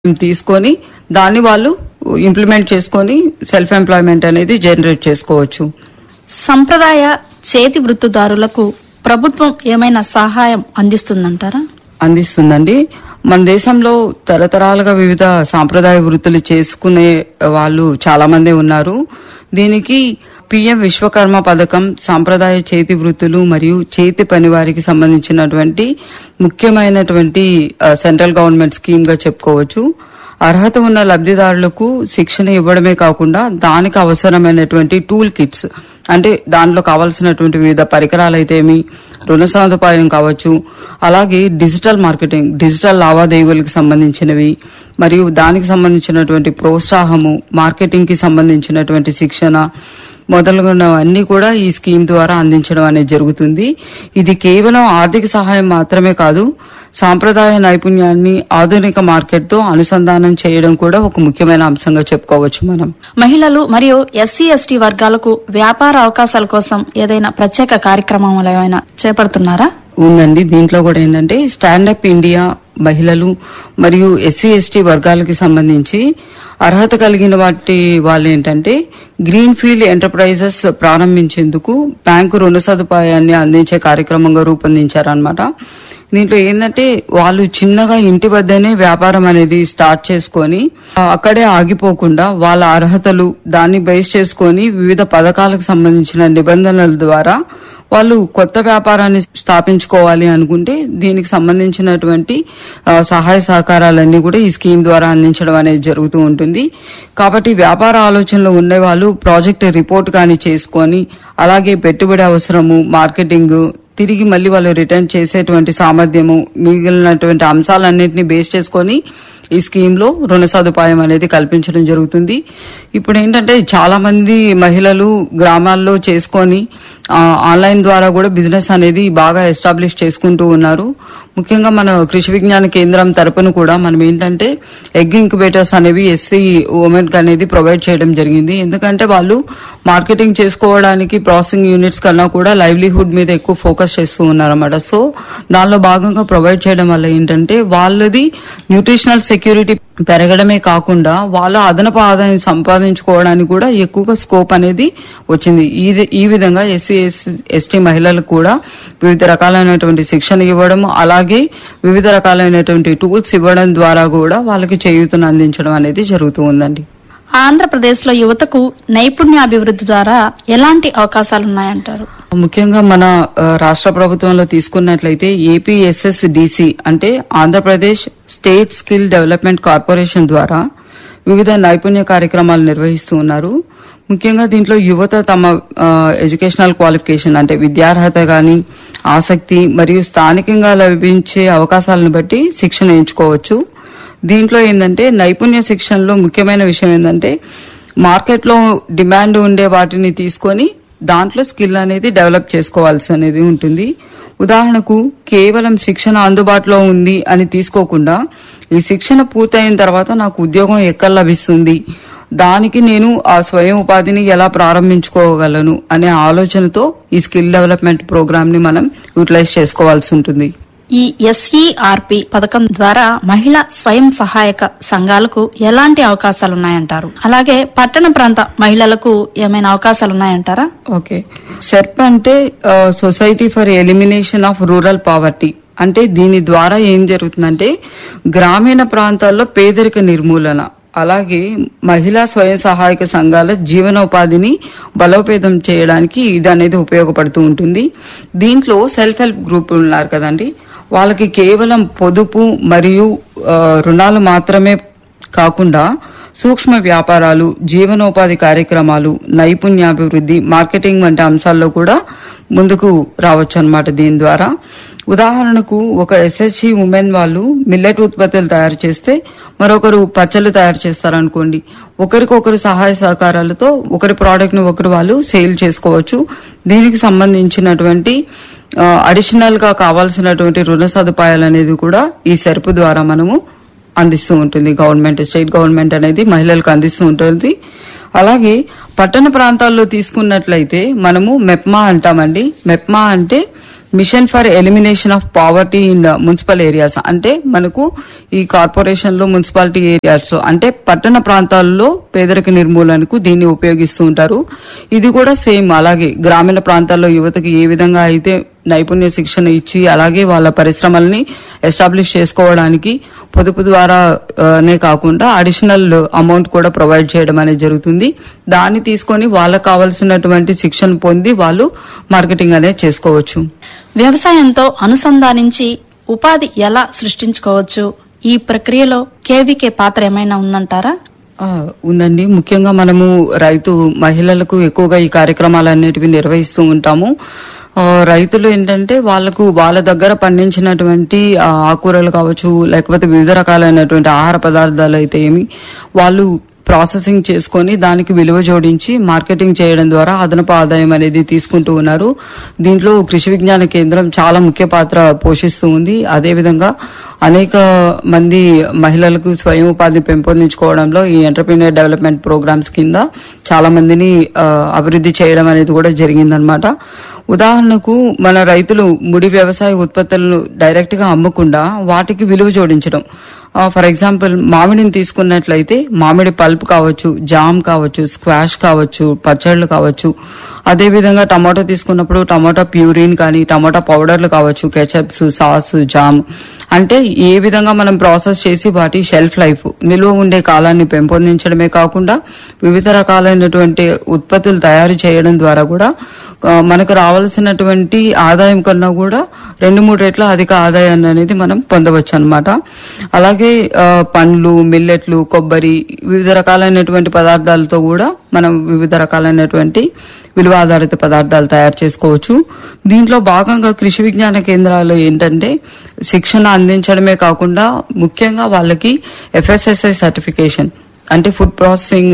తీసుకొని దాన్ని వాళ్ళు ఇంప్లిమెంట్ చేసుకొని సెల్ఫ్ ఎంప్లాయ్మెంట్ అనేది జనరేట్ చేసుకోవచ్చు సంప్రదాయ చేతి వృత్తిదారులకు ప్రభుత్వం ఏమైనా సహాయం అందిస్తుందంటారా అందిస్తుందండి మన దేశంలో తరతరాలుగా వివిధ సాంప్రదాయ వృత్తులు చేసుకునే వాళ్ళు చాలా మంది ఉన్నారు దీనికి పిఎం విశ్వకర్మ పథకం సాంప్రదాయ చేతి వృత్తులు మరియు చేతి పని వారికి సంబంధించినటువంటి ముఖ్యమైనటువంటి ఆ, సెంట్రల్ గవర్నమెంట్ స్కీమ్ గా చెప్పుకోవచ్చు అర్హత ఉన్న లబ్ధిదారులకు శిక్షణ ఇవ్వడమే కాకుండా దానికి అవసరమైనటువంటి టూల్ కిట్స్ అంటే దాంట్లో కావాల్సినటువంటి వివిధ పరికరాలు అయితేమి రుణ సదుపాయం కావచ్చు అలాగే డిజిటల్ మార్కెటింగ్ డిజిటల్ లావాదేవీలకు సంబంధించినవి మరియు దానికి సంబంధించినటువంటి ప్రోత్సాహము మార్కెటింగ్ కి సంబంధించినటువంటి శిక్షణ మొదలగునవన్నీ కూడా ఈ స్కీమ్ ద్వారా అందించడం అనేది జరుగుతుంది ఇది కేవలం ఆర్థిక సహాయం మాత్రమే కాదు సాంప్రదాయ నైపుణ్యాన్ని ఆధునిక మార్కెట్తో అనుసంధానం చేయడం కూడా ఒక ముఖ్యమైన అంశంగా చెప్పుకోవచ్చు మనం మహిళలు మరియు ఎస్సీ ఎస్టీ వర్గాలకు వ్యాపార అవకాశాల కోసం ఏదైనా ప్రత్యేక కార్యక్రమాలు ఏమైనా చేపడుతున్నారా ఉందండి దీంట్లో కూడా ఏంటంటే స్టాండప్ ఇండియా మహిళలు మరియు ఎస్సీ ఎస్టీ వర్గాలకి సంబంధించి అర్హత కలిగిన వాటి వాళ్ళు ఏంటంటే గ్రీన్ ఫీల్డ్ ఎంటర్ప్రైజెస్ ప్రారంభించేందుకు బ్యాంకు రుణ సదుపాయాన్ని అందించే కార్యక్రమంగా రూపొందించారనమాట దీంట్లో ఏంటంటే వాళ్ళు చిన్నగా ఇంటి వద్దనే వ్యాపారం అనేది స్టార్ట్ చేసుకొని ఆ, అక్కడే ఆగిపోకుండా వాళ్ళ అర్హతలు దాన్ని బేస్ చేసుకొని వివిధ పథకాలకు సంబంధించిన నిబంధనల ద్వారా వాళ్ళు కొత్త వ్యాపారాన్ని స్థాపించుకోవాలి అనుకుంటే దీనికి సంబంధించినటువంటి ఆ, సహాయ సహకారాలన్నీ కూడా ఈ స్కీమ్ ద్వారా అందించడం అనేది జరుగుతూ ఉంటుంది కాబట్టి వ్యాపార ఆలోచనలు ఉండే వాళ్ళు ప్రాజెక్ట్ రిపోర్ట్ కానీ చేసుకొని అలాగే పెట్టుబడి అవసరము మార్కెటింగ్ తిరిగి మళ్ళీ వాళ్ళు రిటర్న్ చేసేటువంటి సామర్థ్యము మిగిలినటువంటి అంశాలన్నింటినీ బేస్ చేసుకొని ఈ స్కీమ్ లో రుణ సదుపాయం అనేది కల్పించడం జరుగుతుంది ఇప్పుడు ఏంటంటే చాలా మంది మహిళలు గ్రామాల్లో చేసుకొని ఆ, ఆన్లైన్ ద్వారా కూడా బిజినెస్ అనేది బాగా ఎస్టాబ్లిష్ చేసుకుంటూ ఉన్నారు ముఖ్యంగా మన కృషి విజ్ఞాన కేంద్రం తరపున కూడా మనం ఏంటంటే ఎగ్ ఇంక్యుబేటర్స్ అనేవి ఎస్సీ ఉమెన్ కి అనేది ప్రొవైడ్ చేయడం జరిగింది ఎందుకంటే వాళ్ళు మార్కెటింగ్ చేసుకోవడానికి ప్రాసెసింగ్ యూనిట్స్ కన్నా కూడా లైవ్లీహుడ్ మీద ఎక్కువ ఫోకస్ చేస్తూ ఉన్నారన్నమాట సో దానిలో భాగంగా ప్రొవైడ్ చేయడం వల్ల ఏంటంటే వాళ్ళది న్యూట్రిషనల్ సెక్యూరిటీ పెరగడమే కాకుండా వాళ్ళ అదనపు ఆదాయం సంపాదించుకోవడానికి కూడా ఎక్కువగా స్కోప్ అనేది వచ్చింది ఈ- ఈ విధంగా ఎస్సీ ఎస్టీ మహిళలకు కూడా వివిధ రకాలైనటువంటి శిక్షణ ఇవ్వడం అలాగే వివిధ రకాలైనటువంటి టూల్స్ ఇవ్వడం ద్వారా కూడా వాళ్ళకి చేయూతను అందించడం అనేది జరుగుతూ ఉందండి ఆంధ్రప్రదేశ్ లో యువతకు నైపుణ్యాభివృద్ధి ద్వారా ఎలాంటి అవకాశాలు ఉన్నాయంటారు ముఖ్యంగా మన ఆ, రాష్ట్ర ప్రభుత్వంలో తీసుకున్నట్లయితే ఏపీఎస్ఎస్డిసి అంటే Andhra Pradesh state skill development corporation ద్వారా వివిధ నైపుణ్య కార్యక్రమాలు నిర్వహిస్తూ ఉన్నారు ముఖ్యంగా దీంట్లో యువత తమ ఆ, ఎడ్యుకేషనల్ క్వాలిఫికేషన్ అంటే విద్యార్హత గాని ఆసక్తి మరియు స్థానికంగా లభించే అవకాశాలను బట్టి శిక్షణ ఎంచుకోవచ్చు దీంట్లో ఏంటంటే నైపుణ్య శిక్షణలో ముఖ్యమైన విషయం ఏంటంటే మార్కెట్లో డిమాండ్ ఉండే వాటిని తీసుకొని దాంట్లో స్కిల్ అనేది డెవలప్ చేసుకోవాల్సి అనేది ఉంటుంది ఉదాహరణకు కేవలం శిక్షణ అందుబాటులో ఉంది అని తీసుకోకుండా ఈ శిక్షణ పూర్తయిన తర్వాత నాకు ఉద్యోగం ఎక్కడ లభిస్తుంది దానికి నేను ఆ స్వయం ఉపాధిని ఎలా ప్రారంభించుకోగలను అనే ఆలోచనతో ఈ స్కిల్ డెవలప్మెంట్ ప్రోగ్రామ్ ని మనం యూటిలైజ్ చేసుకోవాల్సి ఉంటుంది ఈ ఎస్ఈఆర్పి పథకం ద్వారా మహిళా స్వయం సహాయక సంఘాలకు ఎలాంటి అవకాశాలు ఉన్నాయంటారు అలాగే పట్టణ ప్రాంత మహిళలకు ఏమైనా అవకాశాలు ఉన్నాయంటారా ఓకే సెర్ప్ అంటే society for elimination of rural poverty అంటే దీని ద్వారా ఏం జరుగుతుందంటే గ్రామీణ ప్రాంతాల్లో పేదరిక నిర్మూలన అలాగే మహిళా స్వయం సహాయక సంఘాల జీవనోపాధిని బలోపేతం చేయడానికి ఇది అనేది ఉపయోగపడుతూ ఉంటుంది దీంట్లో సెల్ఫ్ హెల్ప్ గ్రూప్ ఉన్నారు కదండి వాళ్ళకి కేవలం పొదుపు మరియు ఆ, రుణాలు మాత్రమే కాకుండా సూక్ష్మ వ్యాపారాలు జీవనోపాధి కార్యక్రమాలు నైపుణ్యాభివృద్ధి మార్కెటింగ్ వంటి అంశాల్లో కూడా ముందుకు రావచ్చు అన్నమాట దీని ద్వారా ఉదాహరణకు ఒక ఎస్హెచ్ఈ ఉమెన్ వాళ్ళు మిల్లెట్ ఉత్పత్తులు తయారు చేస్తే మరొకరు పచ్చళ్ళు తయారు చేస్తారనుకోండి ఒకరికొకరు సహాయ సహకారాలతో ఒకరి ప్రోడక్ట్ ని ఒకరు వాళ్ళు సేల్ చేసుకోవచ్చు దీనికి సంబంధించినటువంటి అడిషనల్ గా కావాల్సినటువంటి రుణ సదుపాయాలు అనేది కూడా ఈ సెరుపు ద్వారా మనము అందిస్తూ ఉంటుంది గవర్నమెంట్ స్టేట్ గవర్నమెంట్ అనేది మహిళలకు అందిస్తూ ఉంటుంది అలాగే పట్టణ ప్రాంతాల్లో తీసుకున్నట్లయితే మనము మెప్మా అంటామండి మెప్మా అంటే mission for elimination of poverty in municipal areas అంటే మనకు ఈ కార్పొరేషన్ లో మున్సిపాలిటీ ఏరియాస్ లో అంటే పట్టణ ప్రాంతాల్లో పేదరిక నిర్మూలనకు దీన్ని ఉపయోగిస్తూ ఉంటారు ఇది కూడా సేమ్ అలాగే గ్రామీణ ప్రాంతాల్లో యువతకి ఏ విధంగా అయితే నైపుణ్య శిక్షణ ఇచ్చి అలాగే వాళ్ళ పరిశ్రమల్ని ఎస్టాబ్లిష్ చేసుకోవడానికి పొదుపు ద్వారా ఆ, నే కాకుండా అడిషనల్ అమౌంట్ కూడా ప్రొవైడ్ చేయడం అనేది జరుగుతుంది దాన్ని తీసుకొని వాళ్ళకి కావాల్సినటువంటి శిక్షణ పొంది వాళ్ళు మార్కెటింగ్ అనేది చేసుకోవచ్చు వ్యవసాయంతో అనుసంధానించి ఉపాధి ఎలా సృష్టించుకోవచ్చు ఈ ప్రక్రియలో కేవీకే పాత్ర ఏమైనా ఉందంటారా ఆ, ఉందండి ముఖ్యంగా మనము రైతు మహిళలకు ఎక్కువగా ఈ కార్యక్రమాలన్నిటివి నిర్వహిస్తూ ఉంటాము ఆ, రైతులు ఏంటంటే వాళ్ళకు వాళ్ళ దగ్గర పండించినటువంటి ఆ, ఆకుకూరలు కావచ్చు లేకపోతే వివిధ రకాలైనటువంటి ఆహార పదార్థాలు అయితే ఏమి వాళ్ళు ప్రాసెసింగ్ చేసుకొని దానికి విలువ జోడించి మార్కెటింగ్ చేయడం ద్వారా అదనపు ఆదాయం అనేది తీసుకుంటూ ఉన్నారు దీంట్లో కృషి విజ్ఞాన కేంద్రం చాలా ముఖ్య పాత్ర పోషిస్తూ ఉంది అదేవిధంగా అనేక మంది మహిళలకు స్వయం ఉపాధి పెంపొందించుకోవడంలో ఈ ఎంటర్ప్రీనియర్ డెవలప్మెంట్ ప్రోగ్రామ్స్ కింద చాలా మందిని ఆ, అభివృద్ధి చేయడం అనేది కూడా జరిగిందనమాట ఉదాహరణకు మన రైతులు ముడి వ్యవసాయ ఉత్పత్తులను డైరెక్ట్ గా అమ్మకుండా వాటికి విలువ జోడించడం ఫర్ ఎగ్జాంపుల్ మామిడిని తీసుకున్నట్లయితే మామిడి పల్ప్ కావచ్చు జామ్ కావచ్చు స్క్వాష్ కావచ్చు పచ్చళ్ళు కావచ్చు అదే విధంగా టమాటో తీసుకున్నప్పుడు టమాటా ప్యూరిన్ కానీ టమాటా పౌడర్లు కావచ్చు కెచప్స్ సాస్ జామ్ అంటే ఏ విధంగా మనం ప్రాసెస్ చేసి వాటి షెల్ఫ్ లైఫ్ నిల్వ ఉండే కాలాన్ని పెంపొందించడమే కాకుండా వివిధ రకాలైనటువంటి ఉత్పత్తులు తయారు చేయడం ద్వారా కూడా ఆ, మనకు రావాల్సినటువంటి ఆదాయం కన్నా కూడా రెండు మూడు రెట్ల అధిక ఆదాయాన్ని అనేది మనం పొందవచ్చు అనమాట అలాగే ఆ, పండ్లు మిల్లెట్లు కొబ్బరి వివిధ రకాలైనటువంటి పదార్థాలతో కూడా మనం వివిధ రకాలైనటువంటి విలువ ఆధారిత పదార్థాలు తయారు చేసుకోవచ్చు దీంట్లో భాగంగా కృషి విజ్ఞాన కేంద్రాలు ఏంటంటే శిక్షణ అందించడమే కాకుండా ముఖ్యంగా వాళ్ళకి ఎఫ్ఎస్ఎస్ఐ సర్టిఫికేషన్ అంటే ఫుడ్ ప్రాసెసింగ్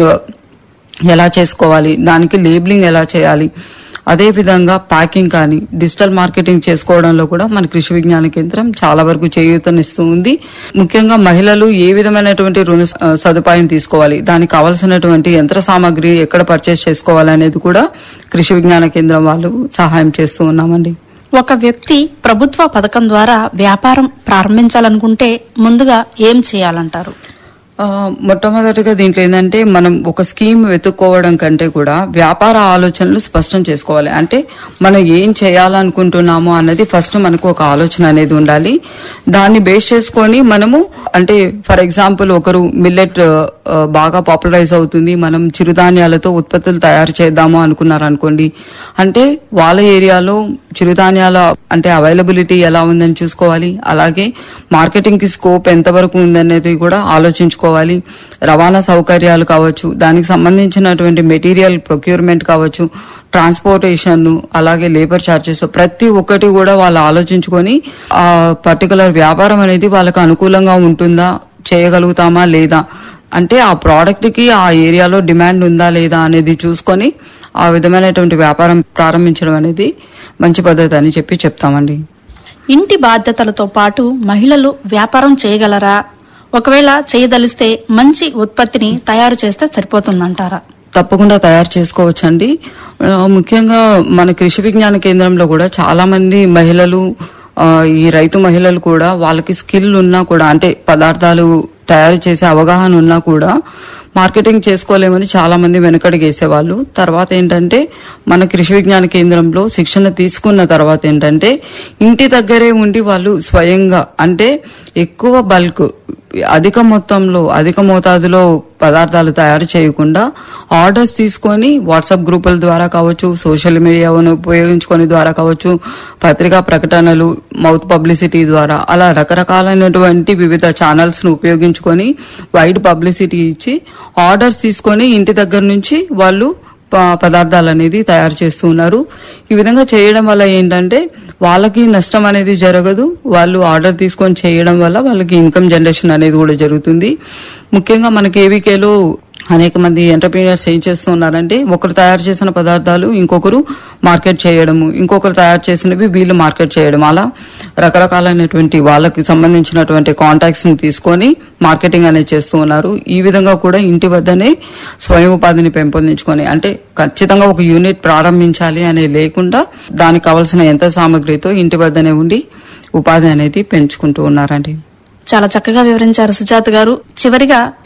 ఎలా చేసుకోవాలి దానికి లేబులింగ్ ఎలా చేయాలి అదే విధంగా ప్యాకింగ్ కానీ డిజిటల్ మార్కెటింగ్ చేసుకోవడంలో కూడా మన కృషి విజ్ఞాన కేంద్రం చాలా వరకు చేయూతనిస్తూ ఉంది ముఖ్యంగా మహిళలు ఏ విధమైనటువంటి రుణ స- సదుపాయం తీసుకోవాలి దానికి కావాల్సినటువంటి యంత్ర సామాగ్రి ఎక్కడ పర్చేస్ చేసుకోవాలి అనేది కూడా కృషి విజ్ఞాన కేంద్రం వాళ్ళు సహాయం చేస్తూ ఉన్నామండి ఒక వ్యక్తి ప్రభుత్వ పథకం ద్వారా వ్యాపారం ప్రారంభించాలనుకుంటే ముందుగా ఏం చేయాలంటారు ఆ, మొట్టమొదటిగా దీంట్లో ఏంటంటే మనం ఒక స్కీమ్ వెతుక్కోవడం కంటే కూడా వ్యాపార ఆలోచనలు స్పష్టం చేసుకోవాలి అంటే మనం ఏం చేయాలనుకుంటున్నామో అన్నది ఫస్ట్ మనకు ఒక ఆలోచన అనేది ఉండాలి దాన్ని బేస్ చేసుకొని మనము అంటే ఫర్ ఎగ్జాంపుల్ ఒకరు మిల్లెట్ బాగా పాపులరైజ్ అవుతుంది మనం చిరుధాన్యాలతో ఉత్పత్తులు తయారు చేద్దాము అనుకున్నారు అనుకోండి అంటే వాళ్ళ ఏరియాలో చిరుధాన్యాల అంటే అవైలబిలిటీ ఎలా ఉందని చూసుకోవాలి అలాగే మార్కెటింగ్ కి స్కోప్ ఎంతవరకు ఉందనేది కూడా ఆలోచించుకోవాలి రవాణా సౌకర్యాలు కావచ్చు దానికి సంబంధించినటువంటి మెటీరియల్ ప్రొక్యూర్మెంట్ కావచ్చు ట్రాన్స్పోర్టేషన్ అలాగే లేబర్ ఛార్జెస్ ప్రతి ఒక్కటి కూడా వాళ్ళు ఆలోచించుకొని ఆ పర్టికులర్ వ్యాపారం అనేది వాళ్ళకి అనుకూలంగా ఉంటుందా చేయగలుగుతామా లేదా అంటే ఆ ప్రోడక్ట్ కి ఆ ఏరియాలో డిమాండ్ ఉందా లేదా అనేది చూసుకొని ఆ విధమైనటువంటి వ్యాపారం ప్రారంభించడం అనేది మంచి పద్ధతి అని చెప్పి చెప్తామండి ఇంటి బాధ్యతలతో పాటు మహిళలు వ్యాపారం చేయగలరా ఒకవేళ చేయదలిస్తే మంచి ఉత్పత్తిని తయారు చేస్తే సరిపోతుందంటారా తప్పకుండా తయారు చేసుకోవచ్చండి ఆ, ముఖ్యంగా మన కృషి విజ్ఞాన కేంద్రంలో కూడా చాలా మంది మహిళలు ఆ, ఈ రైతు మహిళలు కూడా వాళ్ళకి స్కిల్ ఉన్నా కూడా అంటే పదార్థాలు తయారు చేసే అవగాహన ఉన్నా కూడా మార్కెటింగ్ చేసుకోలేమని చాలా మంది వెనకడిగేసేవాళ్ళు తర్వాత ఏంటంటే మన కృషి విజ్ఞాన కేంద్రంలో శిక్షణ తీసుకున్న తర్వాత ఏంటంటే ఇంటి దగ్గరే ఉండి వాళ్ళు స్వయంగా అంటే ఎక్కువ బల్క్ అధిక మొత్తంలో అధిక మోతాదులో పదార్థాలు తయారు చేయకుండా ఆర్డర్స్ తీసుకొని వాట్సాప్ గ్రూపుల ద్వారా కావచ్చు సోషల్ మీడియాను ఉపయోగించుకొని ద్వారా కావచ్చు పత్రికా ప్రకటనలు మౌత్ పబ్లిసిటీ ద్వారా అలా రకరకాలైనటువంటి వివిధ ఛానల్స్ ను ఉపయోగించుకొని వైడ్ పబ్లిసిటీ ఇచ్చి ఆర్డర్స్ తీసుకొని ఇంటి దగ్గర నుంచి వాళ్ళు ప- పదార్థాలు అనేది తయారు చేస్తూ ఉన్నారు ఈ విధంగా చేయడం వల్ల ఏంటంటే వాళ్ళకి నష్టం అనేది జరగదు వాళ్ళు ఆర్డర్ తీసుకొని చేయడం వల్ల వాళ్ళకి ఇన్కమ్ జనరేషన్ అనేది కూడా జరుగుతుంది ముఖ్యంగా మనకి ఏవికేలో అనేక మంది ఎంటర్ప్రీనియర్స్ ఏం చేస్తూ ఉన్నారంటే ఒకరు తయారు చేసిన పదార్థాలు ఇంకొకరు మార్కెట్ చేయడము ఇంకొకరు తయారు చేసినవి వీళ్ళు మార్కెట్ చేయడం అలా రకరకాలైనటువంటి వాళ్ళకి సంబంధించినటువంటి కాంటాక్ట్స్ ని తీసుకొని మార్కెటింగ్ అనేది చేస్తూ ఉన్నారు ఈ విధంగా కూడా ఇంటి వద్దనే స్వయం ఉపాధిని పెంపొందించుకొని అంటే ఖచ్చితంగా ఒక యూనిట్ ప్రారంభించాలి అనే లేకుండా దానికి కావలసిన ఎంత సామగ్రితో ఇంటి వద్దనే ఉండి ఉపాధి అనేది పెంచుకుంటూ ఉన్నారండి చాలా చక్కగా వివరించారు సుజాత గారు చివరిగా